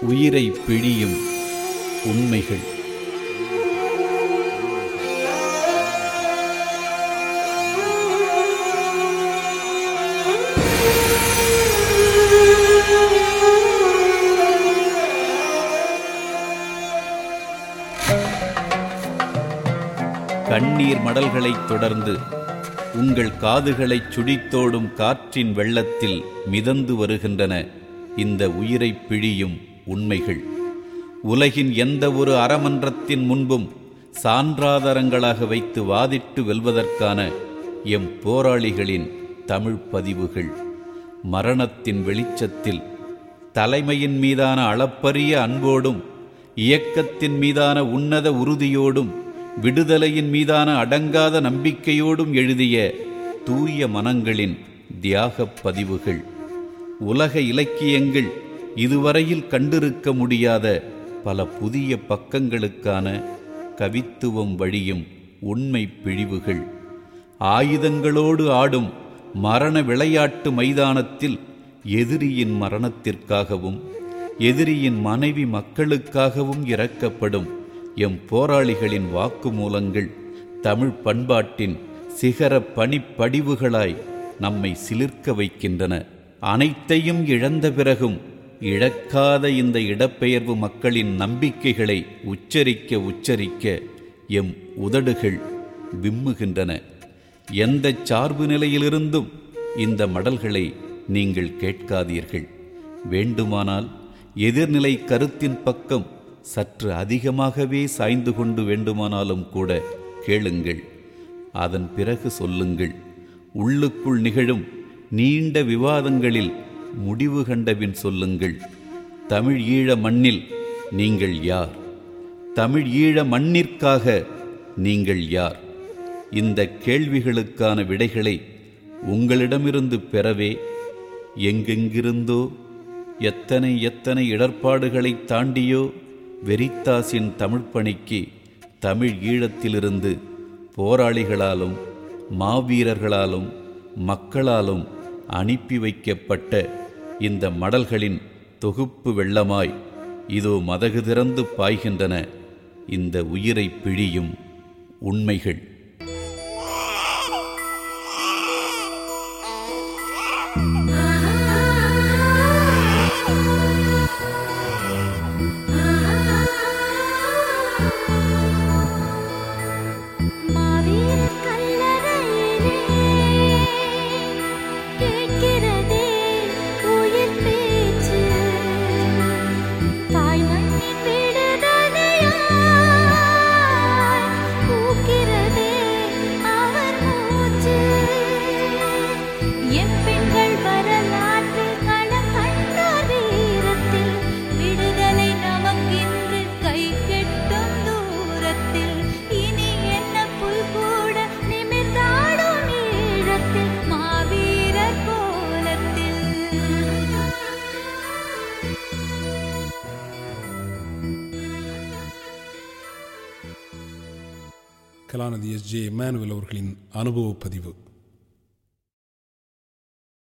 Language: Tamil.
உயிரை பிழியும் உண்மைகள் கண்ணீர் மடல்களைத் தொடர்ந்து உங்கள் காதுகளைச் சுடித்தோடும் காற்றின் வெள்ளத்தில் மிதந்து வருகின்றன இந்த உயிரைப் பிழியும் உண்மைகள் உலகின் எந்த ஒரு அறமன்றத்தின் முன்பும் சான்றாதாரங்களாக வைத்து வாதிட்டு வெல்வதற்கான எம் போராளிகளின் தமிழ் பதிவுகள் மரணத்தின் வெளிச்சத்தில் தலைமையின் மீதான அளப்பரிய அன்போடும் இயக்கத்தின் மீதான உன்னத உறுதியோடும் விடுதலையின் மீதான அடங்காத நம்பிக்கையோடும் எழுதிய தூய மனங்களின் தியாகப் பதிவுகள் உலக இலக்கியங்கள் இதுவரையில் கண்டிருக்க முடியாத பல புதிய பக்கங்களுக்கான கவித்துவம் வழியும் உண்மை பிழிவுகள் ஆயுதங்களோடு ஆடும் மரண விளையாட்டு மைதானத்தில் எதிரியின் மரணத்திற்காகவும் எதிரியின் மனைவி மக்களுக்காகவும் இறக்கப்படும் எம் போராளிகளின் வாக்குமூலங்கள் தமிழ் பண்பாட்டின் சிகர பனிப்படிவுகளாய் நம்மை சிலிர்க்க வைக்கின்றன அனைத்தையும் இழந்த பிறகும் இழக்காத இந்த இடப்பெயர்வு மக்களின் நம்பிக்கைகளை உச்சரிக்க உச்சரிக்க எம் உதடுகள் விம்முகின்றன எந்த சார்பு நிலையிலிருந்தும் இந்த மடல்களை நீங்கள் கேட்காதீர்கள் வேண்டுமானால் எதிர்நிலை கருத்தின் பக்கம் சற்று அதிகமாகவே சாய்ந்து கொண்டு வேண்டுமானாலும் கூட கேளுங்கள் அதன் பிறகு சொல்லுங்கள் உள்ளுக்குள் நிகழும் நீண்ட விவாதங்களில் முடிவு கண்டபின் சொல்லுங்கள் தமிழ் ஈழ மண்ணில் நீங்கள் யார் தமிழ் ஈழ மண்ணிற்காக நீங்கள் யார் இந்த கேள்விகளுக்கான விடைகளை உங்களிடமிருந்து பெறவே எங்கெங்கிருந்தோ எத்தனை எத்தனை இடர்பாடுகளை தாண்டியோ வெரித்தாசின் தமிழ் பணிக்கு தமிழ் ஈழத்திலிருந்து போராளிகளாலும் மாவீரர்களாலும் மக்களாலும் அனுப்பி வைக்கப்பட்ட இந்த மடல்களின் தொகுப்பு வெள்ளமாய் இதோ மதகு திறந்து பாய்கின்றன இந்த உயிரை பிழியும் உண்மைகள் மாவீரர் கல்லறையிலே கேட்கிறதே உயிர் பேச்சு தாய் மண்ணின் விடுதலையாய் பூக்கிறதே அவர் மூச்சு எம் பெண்கள் வரலாற்றில் களம் கண்டோர் வீரத்தில் விடுதலை நமக்கின்று கை கெட்டும் தூரத்தில் இனி என்ன புல் கூட நிமிர்ந்தாடும் ஈழத்தில் மாவீரர் கோலத்தில் கலாநிதி எஸ் ஜே இமானுவேல் அவர்களின் அனுபவ பதிவு